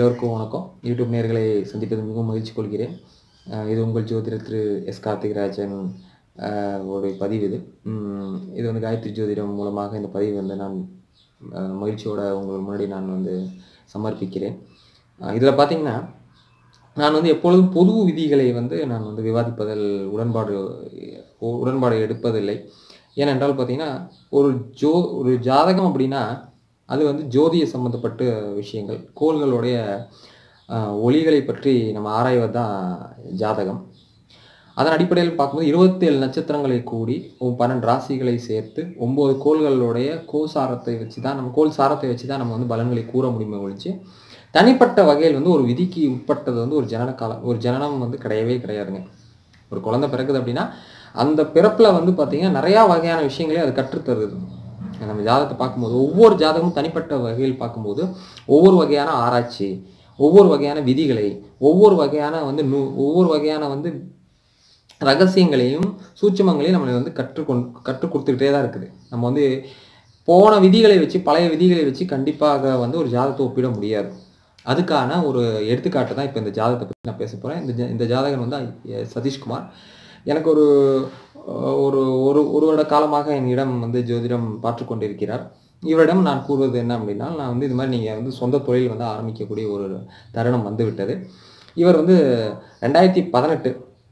எல்லோருக்கும் வணக்கம் யூடியூப் நேர்களை சந்திப்பது மிகவும் மகிழ்ச்சி கொள்கிறேன் அஹ் இது உங்கள் ஜோதிடர் திரு எஸ் கார்த்திகராஜன் அஹ் ஒரு பதிவு இது உம் இது வந்து காயத்ரி ஜோதிடம் மூலமாக இந்த பதிவு வந்து நான் அஹ் மகிழ்ச்சியோட உங்கள் முன்னாடி நான் வந்து சமர்ப்பிக்கிறேன் இதில் பார்த்தீங்கன்னா நான் வந்து எப்பொழுதும் பொது விதிகளை வந்து நான் வந்து விவாதிப்பதில் உடன்பாடு உடன்பாடு எடுப்பதில்லை ஏனென்றால் பார்த்தீங்கன்னா ஒரு ஜோ ஒரு ஜாதகம் அப்படின்னா அது வந்து ஜோதிய சம்பந்தப்பட்ட விஷயங்கள் கோள்களுடைய ஆஹ், ஒளிகளை பற்றி நம்ம ஆராய்வது தான் ஜாதகம் அதன் அடிப்படையில் பார்க்கும்போது இருபத்தேழு நட்சத்திரங்களை கூடி ஒ- பன்னெண்டு ராசிகளை சேர்த்து ஒம்பது கோள்களுடைய கோசாரத்தை வச்சு தான் நம்ம கோள் சாரத்தை வச்சு தான் நம்ம வந்து பலன்களை கூற முடியுமே ஒழிச்சு தனிப்பட்ட வகையில் வந்து ஒரு விதிக்கு உட்பட்டது வந்து ஒரு ஜனன காலம் ஒரு ஜனனம் வந்து கிடையவே கிடையாதுங்க ஒரு குழந்தை பிறக்குது அப்படின்னா அந்த பிறப்பில் வந்து பார்த்தீங்கன்னா நிறையா வகையான விஷயங்களே அது கற்றுத்தருது நம்ம ஜாதகத்தை பார்க்கும்போது ஒவ்வொரு ஜாதகமும் தனிப்பட்ட வகையில் பார்க்கும்போது ஒவ்வொரு வகையான ஆராய்ச்சி ஒவ்வொரு வகையான விதிகளை ஒவ்வொரு வகையான வந்து நூ ஒவ்வொரு வகையான வந்து ரகசியங்களையும் சூட்சுமங்களையும் நம்மளை வந்து கற்றுக்கொண்டு கற்றுக் கொடுத்துக்கிட்டே தான் இருக்குது நம்ம வந்து போன விதிகளை வச்சு பழைய விதிகளை வச்சு கண்டிப்பாக வந்து ஒரு ஜாதகத்தை ஒப்பிட முடியாது அதுக்கான ஒரு எடுத்துக்காட்டு தான் இப்போ இந்த ஜாதகத்தை பற்றி நான் பேச போகிறேன் இந்த ஜா- இந்த ஜாதகன் வந்து ஐ- சதீஷ்குமார் எனக்கு ஒரு அஹ், ஒரு ஒரு ஒரு வருட காலமாக என்னிடம் வந்து ஜோதிடம் பார்த்து கொண்டிருக்கிறார் இவரிடம் நான் கூறுவது என்ன அப்படின்னா நான் வந்து இது மாதிரி நீங்கள் வந்து சொந்த தொழில் வந்து ஆரம்பிக்கக்கூடிய ஒரு தருணம் வந்து விட்டது இவர் வந்து ரெண்டாயிரத்தி பதினெட்டு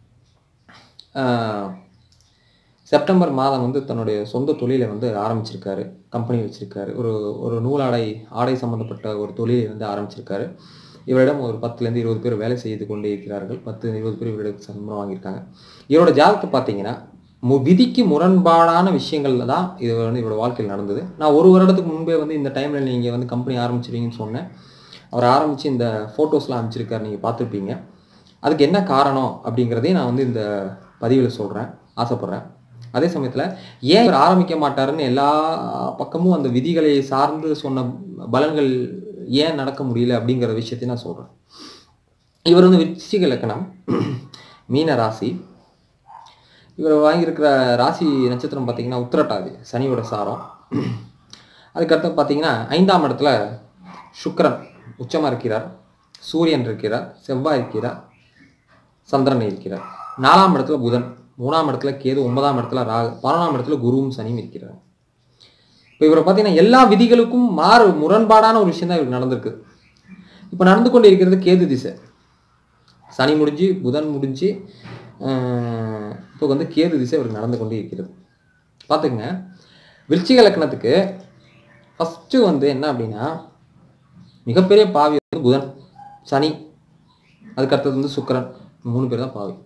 செப்டம்பர் மாதம் வந்து தன்னுடைய சொந்த தொழிலை வந்து ஆரம்பிச்சிருக்காரு கம்பெனி வச்சிருக்காரு ஒரு ஒரு நூலாடை ஆடை சம்பந்தப்பட்ட ஒரு தொழிலை வந்து ஆரம்பிச்சிருக்காரு இவரிடம் ஒரு பத்துலேருந்து இருபது பேர் வேலை செய்து கொண்டே இருக்கிறார்கள் பத்து இருபது பேர் இவரிடம் சம்பளம் வாங்கியிருக்காங்க இவரோட ஜாதகத்தை பார்த்தீங்கன்னா மு விதிக்கு முரண்பாடான விஷயங்கள்ல தான் இது வந்து இவரோட வாழ்க்கையில் நடந்தது நான் ஒரு வருடத்துக்கு முன்பே வந்து இந்த டைமில் நீங்கள் வந்து கம்பெனி ஆரம்பிச்சிருவீங்கன்னு சொன்னேன் அவர் ஆரம்பித்து இந்த ஃபோட்டோஸ்லாம் அமைச்சிருக்காரு நீங்கள் பார்த்துருப்பீங்க அதுக்கு என்ன காரணம் அப்படிங்கிறதையும் நான் வந்து இந்த பதிவில் சொல்கிறேன் ஆசைப்பட்றேன் அதே சமயத்தில் ஏன் இவர் ஆரம்பிக்க மாட்டாருன்னு எல்லா பக்கமும் அந்த விதிகளை சார்ந்து சொன்ன பலன்கள் ஏன் நடக்க முடியல அப்படிங்கிற விஷயத்தையும் நான் சொல்கிறேன் இவர் வந்து விருச்சிக இலக்கணம் மீன ராசி இவர் வாங்கியிருக்கிற ராசி நட்சத்திரம் பார்த்தீங்கன்னா உத்திரட்டாதி சனியோட சாரம் அதுக்கடுத்து பார்த்தீங்கன்னா ஐந்தாம் இடத்துல சுக்கிரன் உச்சமாக இருக்கிறார் சூரியன் இருக்கிறார் செவ்வாய் இருக்கிறார் சந்திரன் இருக்கிறார் நாலாம் இடத்துல புதன் மூணாம் இடத்துல கேது ஒன்பதாம் இடத்துல ராகு பதினொன்றாம் இடத்துல குருவும் சனியும் இருக்கிறார் இப்போ இவரை பார்த்தீங்கன்னா எல்லா விதிகளுக்கும் மாறு முரண்பாடான ஒரு விஷயம் தான் இவருக்கு நடந்திருக்கு இப்போ நடந்து கொண்டு இருக்கிறது கேது திசை சனி முடிஞ்சு புதன் முடிஞ்சு ஆஹ், இப்போ வந்து கேது திசை இவருக்கு நடந்து கொண்டே இருக்கிறது பார்த்துங்க விருச்சிக லக்னத்துக்கு ஃபஸ்ட்டு வந்து என்ன அப்படின்னா மிகப்பெரிய பாவி வந்து புதன் சனி அதுக்கு அடுத்தது வந்து சுக்கிரன் மூணு பேர் தான் பாவி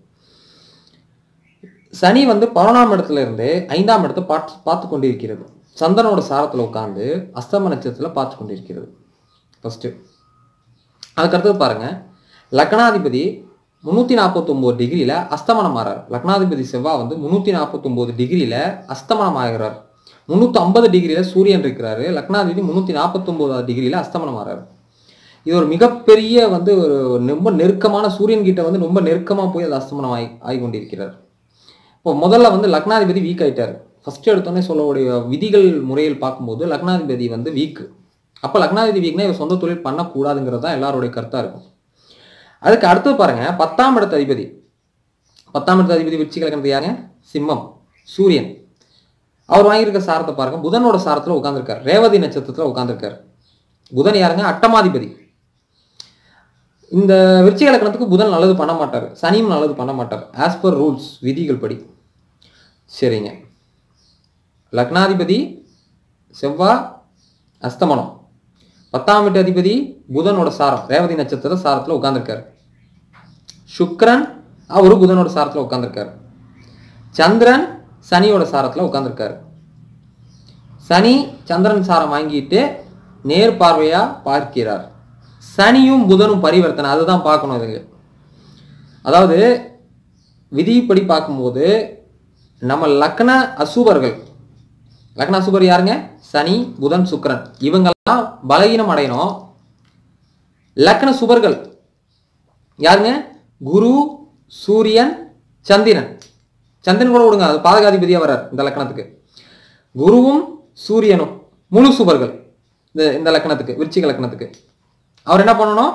சனி வந்து பதினொன்றாம் இடத்துல இருந்து ஐந்தாம் இடத்தை பார்த்து பார்த்து கொண்டிருக்கிறது சந்திரனோட சாரத்தில் உட்காந்து அஸ்தம நட்சத்திரத்தில் பார்த்து கொண்டிருக்கிறது ஃபஸ்ட்டு அதுக்கடுத்தது பாருங்க லக்னாதிபதி முந்நூற்றி நாற்பத்தொம்போது டிகிரியில் அஸ்தமனம் ஆகிறார் லக்னாதிபதி செவ்வாய் வந்து முந்நூற்றி நாற்பத்தொம்போது டிகிரியில் அஸ்தமனம் ஆகிறார் முந்நூற்றி ஐம்பது டிகிரியில் சூரியன் இருக்கிறாரு லக்னாதிபதி முந்நூற்றி நாற்பத்தொம்போதாவது டிகிரியில் அஸ்தமனம் ஆகிறார் இது ஒரு மிகப்பெரிய வந்து ஒரு ரொம்ப நெருக்கமான சூரியன் கிட்ட வந்து ரொம்ப நெருக்கமாக போய் அது அஸ்தமனம் ஆகி ஆகி கொண்டிருக்கிறார் இப்போ முதல்ல வந்து லக்னாதிபதி வீக் ஆயிட்டார் ஃபர்ஸ்ட் எடுத்தோடனே சொல்லக்கூடிய விதிகள் முறையில் பார்க்கும்போது லக்னாதிபதி வந்து வீக் அப்போ லக்னாதிபதி வீக்னா இவர் சொந்த தொழில் பண்ணக்கூடாதுங்கிறது தான் எல்லாருடைய கருத்தாக இருக்கும் அதுக்கு அடுத்தது பாருங்க பத்தாம் இடத்து அதிபதி பத்தாம் இடத்து அதிபதி விருச்சிக லக்னத்து யாருங்க சிம்மம் சூரியன் அவர் வாங்கியிருக்க சாரத்தை பாருங்க புதனோட சாரத்தில் உட்காந்துருக்கார் ரேவதி நட்சத்திரத்தில் உட்காந்துருக்கார் புதன் யாருங்க அட்டமாதிபதி இந்த விருச்சிக லக்னத்துக்கு புதன் நல்லது பண்ண மாட்டார் சனியும் நல்லது பண்ண மாட்டார் ஆஸ் பர் ரூல்ஸ் விதிகள் படி சரிங்க லக்னாதிபதி செவ்வாய் அஸ்தமனம் பத்தாம் வீட்டு அதிபதி புதனோட சாரம் ரேவதி நட்சத்திர சாரத்தில் உட்காந்துருக்காரு சுக்கிரன் அவரு புதனோட சாரத்தில் உட்காந்துருக்காரு சந்திரன் சனியோட சாரத்தில் உட்காந்துருக்காரு சனி சந்திரன் சாரம் வாங்கிட்டு நேர் பார்வையா பார்க்கிறார் சனியும் புதனும் பரிவர்த்தனை அதுதான் பார்க்கணும் இதுங்க அதாவது விதிப்படி பார்க்கும்போது நம்ம லக்ன அசுபர்கள் லக்ன அசுபர் யாருங்க சனி புதன் சுக்கிரன் இவங்கெல்லாம் பலகீனம் அடையணும் லக்ன சுபர்கள் யாருங்க குரு சூரியன் சந்திரன் சந்திரன் கூட விடுங்க அது பாதகாதிபதியா வர்றார் இந்த லக்கணத்துக்கு குருவும் சூரியனும் முழு சுபர்கள் இந்த இந்த லக்கணத்துக்கு விருச்சிக லக்கணத்துக்கு அவர் என்ன பண்ணணும்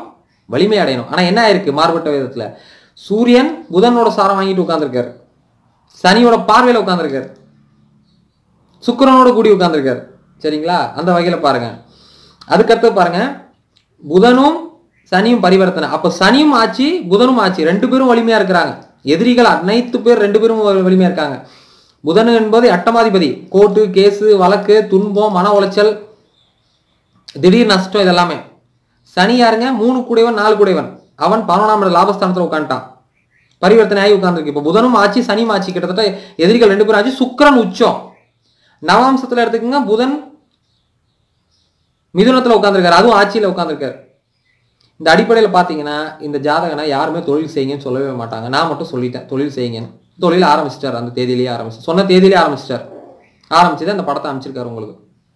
வலிமை அடையணும் ஆனா என்ன ஆயிருக்கு மாறுபட்ட விதத்துல சூரியன் புதனோட சாரம் வாங்கிட்டு உட்கார்ந்திருக்காரு சனியோட பார்வையில உட்கார்ந்திருக்காரு சுக்கிரனோட கூடி உட்கார்ந்திருக்காரு சரிங்களா அந்த வகையில பாருங்க அதுக்கடுத்து பாருங்க புதனும் சனியும் பரிவர்த்தனை அப்ப சனியும் ஆச்சு புதனும் ஆச்சு ரெண்டு பேரும் வலிமையா இருக்கிறாங்க எதிரிகள் அனைத்து பேர் ரெண்டு பேரும் வ- வலிமையா இருக்காங்க புதன் என்பது அட்டமாதிபதி கோர்ட்டு கேஸு வழக்கு துன்பம் மன உளைச்சல் திடீர் நஷ்டம் இதெல்லாமே சனி யாருங்க மூணு கூடையவன் நாலு கூடையவன் அவன் பதினொன்றாம் இட லாபஸ்தானத்துல உட்காந்துட்டான் பரிவர்த்தனை ஆகி உட்கார்ந்துருக்கு இப்போ புதனும் ஆச்சு சனியும் ஆச்சு கிட்டத்தட்ட எதிரிகள் ரெண்டு பேரும் ஆச்சு சுக்கிரன் உச்சம் நவாம்சத்துல எடுத்துக்கங்க புதன் மிதுனத்துல உட்காந்துருக்காரு அதுவும் ஆட்சியில உட்காந்துருக்காரு இந்த அடிப்படையில் பார்த்தீங்கன்னா இந்த ஜாதகனை யாருமே தொழில் செய்யுங்கன்னு சொல்லவே மாட்டாங்க நான் மட்டும் சொல்லிட்டேன் தொழில் செய்யுங்கன்னு தொழில் ஆரம்பிச்சிட்டார் அந்த தேதியிலேயே ஆரம்பிச்சு சொன்ன தேதியிலேயே ஆரம்பிச்சிட்டார் ஆரம்பிச்சுதான் அந்த படத்தை அமைச்சிருக்காரு உங்களுக்கு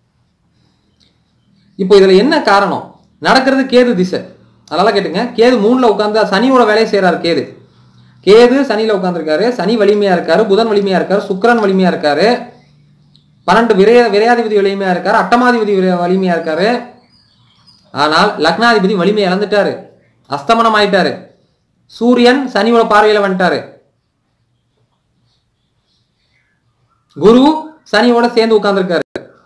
இப்போ இதுல என்ன காரணம் நடக்கிறது கேது திசை அதனால கேட்டுங்க கேது மூணுல உட்காந்து சனியோட வேலையை செய்றாரு கேது கேது சனியில உட்காந்துருக்காரு சனி வலிமையா இருக்காரு புதன் வலிமையா இருக்காரு சுக்கிரன் வலிமையா இருக்காரு பன்னெண்டு விரைய விரையாதிபதி வலிமையா இருக்காரு அட்டமாதிபதி விரை- வலிமையா இருக்காரு ஆனால் லக்னாதிபதி வலிமை இழந்துட்டாரு அஸ்தமனம் ஆயிட்டாரு சூரியன் சனியோட பார்வையில வந்துட்டாரு குரு சனியோட சேர்ந்து உட்கார்ந்திருக்காரு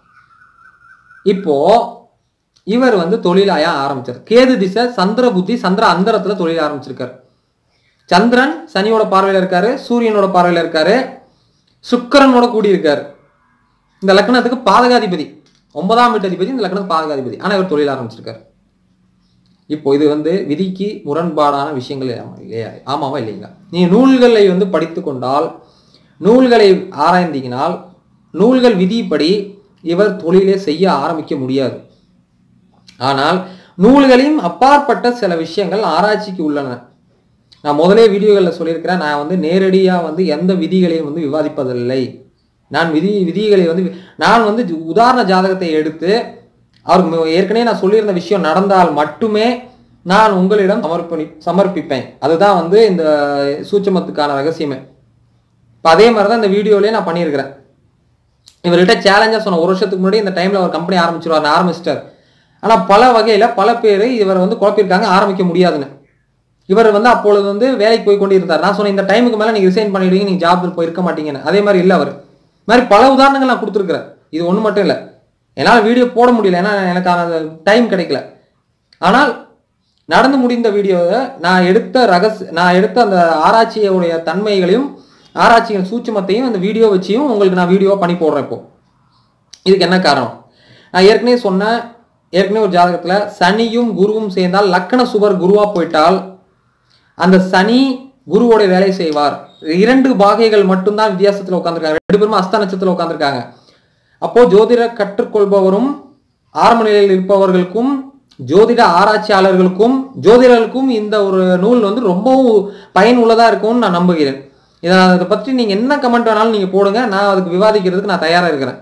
இப்போ இவர் வந்து தொழிலாயா ஆரம்பிச்சார் கேது திசை சந்திர புத்தி சந்திர அந்தரத்துல தொழில் ஆரம்பிச்சிருக்காரு சந்திரன் சனியோட பார்வையில இருக்காரு சூரியனோட பார்வையில இருக்காரு சுக்கிரனோட கூடி இருக்காரு இந்த லக்னத்துக்கு பாதகாதிபதி ஒன்பதாம் வீட்டு அதிபதி இந்த லக்னத்துக்கு பாதகாதிபதி ஆனா இவர் தொழில் ஆரம்பிச்சிருக்காரு இப்போ இது வந்து விதிக்கு முரண்பாடான விஷயங்கள் ஆமா- இல்லையா ஆமாவா இல்லைங்களா நீ நூல்களை வந்து படித்து கொண்டால் நூல்களை ஆராய்ந்தீங்கனால் நூல்கள் விதிப்படி இவர் தொழிலே செய்ய ஆரம்பிக்க முடியாது ஆனால் நூல்களையும் அப்பாற்பட்ட சில விஷயங்கள் ஆராய்ச்சிக்கு உள்ளன நான் முதலே வீடியோகளில் சொல்லியிருக்கிறேன் நான் வந்து நேரடியாக வந்து எந்த விதிகளையும் வந்து விவாதிப்பதில்லை நான் விதி விதிகளை வந்து நான் வந்து ஜு- உதாரண ஜாதகத்தை எடுத்து அவர் மு- ஏற்கனவே நான் சொல்லியிருந்த விஷயம் நடந்தால் மட்டுமே நான் உங்களிடம் சமர்ப்பணி சமர்ப்பிப்பேன் அதுதான் வந்து இந்த சூட்சமத்துக்கான ரகசியமே இப்போ அதே மாதிரி தான் இந்த வீடியோலயே நான் பண்ணியிருக்கிறேன் இவர்கிட்ட சேலஞ்சாக சொன்ன ஒரு வருஷத்துக்கு முன்னாடி இந்த டைமில் அவர் கம்பெனி ஆரம்பிச்சிருவார் ஆரம்பிச்சிட்டார் ஆனால் பல வகையில் பல பேர் இவரை வந்து குழப்பியிருக்காங்க ஆரம்பிக்க முடியாதுன்னு இவர் வந்து அப்பொழுது வந்து வேலைக்கு போய் கொண்டு இருந்தார் நான் சொன்னேன் இந்த டைமுக்கு மேலே நீங்கள் ரிசைன் பண்ணிடுவீங்க நீங்கள் ஜாப் போயிருக்க மாட்டீங்கன்னு அதே மாதிரி இல்லை அவர் இந்த மாதிரி பல உதாரணங்கள் நான் கொடுத்துருக்குறேன் இது ஒன்று மட்டும் இல்லை என்னால் வீடியோ போட முடியல ஏன்னா எனக்கான டைம் கிடைக்கல ஆனால் நடந்து முடிந்த வீடியோவை நான் எடுத்த ரகஸ் நான் எடுத்த அந்த ஆராய்ச்சியுடைய தன்மைகளையும் ஆராய்ச்சியின் சூட்சுமத்தையும் அந்த வீடியோ வச்சியும் உங்களுக்கு நான் வீடியோ பண்ணி போடுறேன் இப்போ இதுக்கு என்ன காரணம் நான் ஏற்கனவே சொன்னேன் ஏற்கனவே ஒரு ஜாதகத்துல சனியும் குருவும் சேர்ந்தால் லக்கண சுவர் குருவா போயிட்டால் அந்த சனி குருவோட வேலை செய்வார் இரண்டு பாகைகள் மட்டும்தான் வித்தியாசத்துல உட்காந்துருக்காங்க ரெண்டு பேரும் அஸ்த நட்சத்திரத்துல உட்காந்துருக்காங்க அப்போ ஜோதிட கற்றுக்கொள்பவரும் ஆரம்ப நிலையில் இருப்பவர்களுக்கும் ஜோதிட ஆராய்ச்சியாளர்களுக்கும் ஜோதிடர்களுக்கும் இந்த ஒரு நூல் வந்து ரொம்பவும் பயனுள்ளதா இருக்கும்னு நான் நம்புகிறேன் இதை அதை பற்றி நீங்க என்ன கமெண்ட் வேணாலும் நீங்க போடுங்க நான் அதுக்கு விவாதிக்கிறதுக்கு நான் தயாரா இருக்கிறேன்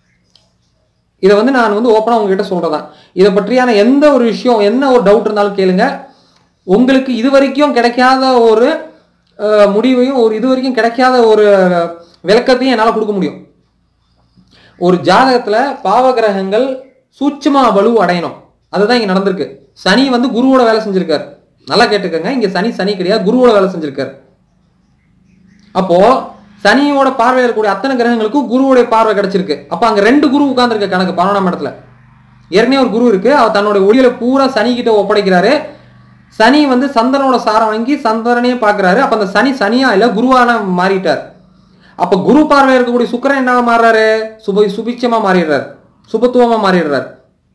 இதை வந்து நான் வந்து ஓப்பனாக உங்ககிட்ட சொல்றதான் இதை பற்றியான எந்த ஒரு விஷயம் என்ன ஒரு டவுட் இருந்தாலும் கேளுங்க உங்களுக்கு இது வரைக்கும் கிடைக்காத ஒரு அஹ், முடிவையும் ஒரு இது வரைக்கும் கிடைக்காத ஒரு விளக்கத்தையும் என்னால் கொடுக்க முடியும் ஒரு ஜாதகத்துல பாவகிரகங்கள் சூட்சும வலு அடையணும் அதுதான் இங்க நடந்திருக்கு சனி வந்து குருவோட வேலை செஞ்சிருக்காரு நல்லா கேட்டுக்கோங்க இங்க சனி சனி கிடையாது குருவோட வேலை செஞ்சிருக்காரு அப்போ சனியோட பார்வையில் இருக்கக்கூடிய அத்தனை கிரகங்களுக்கும் குருவுடைய பார்வை கிடைச்சிருக்கு அப்ப அங்க ரெண்டு குரு உட்கார்ந்திருக்க கணக்கு பன்னெண்டாம் இடத்துல ஏற்கனவே ஒரு குரு இருக்கு அவர் தன்னோட ஒளியில பூரா சனி கிட்ட ஒப்படைக்கிறாரு சனி வந்து சந்திரனோட சாரம் வாங்கி சந்திரனையே பார்க்கறாரு அப்ப அந்த சனி சனியா இல்ல குருவான மாறிட்டார் அப்ப குரு பார்வையில் இருக்கக்கூடிய சுக்கிரன் என்ன மாறுறாரு சுப சுபிச்சமா மாறிடுறாரு சுபத்துவமா மாறிடுறாரு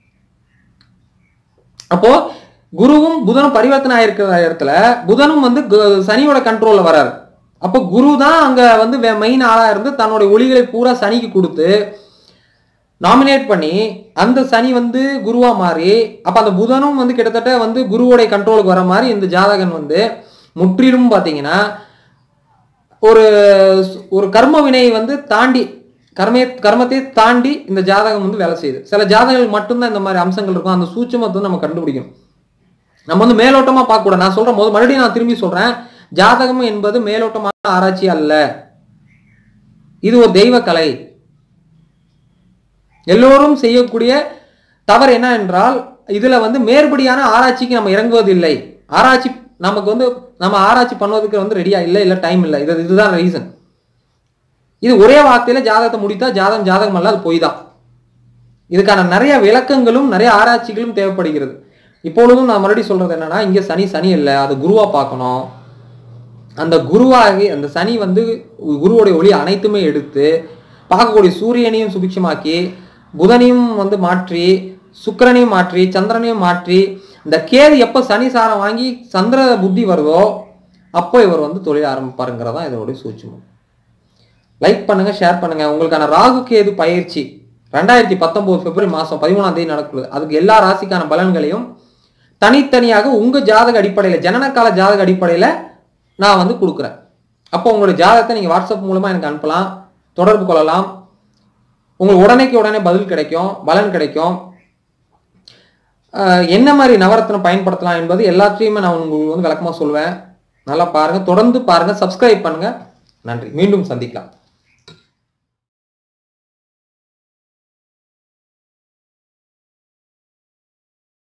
அப்போ குருவும் புதனும் பரிவர்த்தனை ஆயிருக்கிற இடத்துல புதனும் வந்து கு- சனியோட கண்ட்ரோல்ல வராரு அப்போ குரு தான் அங்க வந்து மெயின் ஆளா இருந்து தன்னுடைய ஒளிகளை பூரா சனிக்கு கொடுத்து நாமினேட் பண்ணி அந்த சனி வந்து குருவா மாறி அப்ப அந்த புதனும் வந்து கிட்டத்தட்ட வந்து குருவோடைய கண்ட்ரோலுக்கு வர மாதிரி இந்த ஜாதகன் வந்து முற்றிலும் பாத்தீங்கன்னா ஒரு ஒரு கர்ம வினை வந்து தாண்டி கர்மே கர்மத்தை தாண்டி இந்த ஜாதகம் வந்து வேலை செய்யுது சில ஜாதகங்கள் மட்டும்தான் இந்த மாதிரி அம்சங்கள் இருக்கும் அந்த சூட்சமத்தை வந்து நம்ம கண்டுபிடிக்கணும் நம்ம வந்து மேலோட்டமா பார்க்க கூடாது நான் சொல்றேன் போது மறுபடியும் நான் திரும்பி சொல்றேன் ஜாதகம் என்பது மேலோட்டமான ஆராய்ச்சி அல்ல இது ஒரு தெய்வ கலை எல்லோரும் செய்யக்கூடிய தவறு என்ன என்றால் இதுல வந்து மேற்படியான ஆராய்ச்சிக்கு நம்ம இறங்குவதில்லை ஆராய்ச்சி நமக்கு வந்து நம்ம ஆராய்ச்சி பண்ணுவதற்கு வந்து ரெடியா இல்லை இல்லை டைம் இல்லை இது இதுதான் ரீசன் இது ஒரே வார்த்தையில ஜாதகத்தை முடித்தா ஜாதகம் ஜாதகம் அல்ல அது பொய் தான் இதுக்கான நிறைய விளக்கங்களும் நிறைய ஆராய்ச்சிகளும் தேவைப்படுகிறது இப்பொழுதும் நான் மறுபடியும் சொல்றது என்னன்னா இங்க சனி சனி இல்லை அது குருவா பார்க்கணும் அந்த குருவாகி அந்த சனி வந்து குருவோடைய ஒளி அனைத்துமே எடுத்து பார்க்கக்கூடிய சூரியனையும் சுபிட்சமாக்கி புதனையும் வந்து மாற்றி சுக்கிரனையும் மாற்றி சந்திரனையும் மாற்றி இந்த கேது எப்போ சனி சாரம் வாங்கி சந்திர புத்தி வருதோ அப்போ இவர் வந்து தொழில் ஆரம்பிப்பாருங்கிறதான் இதனுடைய சூட்சுமம் லைக் பண்ணுங்க ஷேர் பண்ணுங்க உங்களுக்கான ராகு கேது பயிற்சி ரெண்டாயிரத்தி பத்தொன்பது பிப்ரவரி மாதம் பதிமூணாம் தேதி நடக்குது அதுக்கு எல்லா ராசிக்கான பலன்களையும் தனித்தனியாக உங்க ஜாதக அடிப்படையில் ஜனனகால ஜாதக அடிப்படையில் நான் வந்து கொடுக்குறேன் அப்போ உங்களுடைய ஜாதகத்தை நீங்கள் வாட்ஸ்அப் மூலமா எனக்கு அனுப்பலாம் தொடர்பு கொள்ளலாம் உங்களுக்கு உடனேக்கு உடனே பதில் கிடைக்கும் பலன் கிடைக்கும் ஆஹ் என்ன மாதிரி நவரத்னம் பயன்படுத்தலாம் என்பது எல்லாத்தையுமே நான் உங்களுக்கு வந்து விளக்கமாக சொல்லுவேன் நல்லா பாருங்க தொடர்ந்து பாருங்க சப்ஸ்கிரைப் பண்ணுங்க நன்றி மீண்டும் சந்திக்கலாம்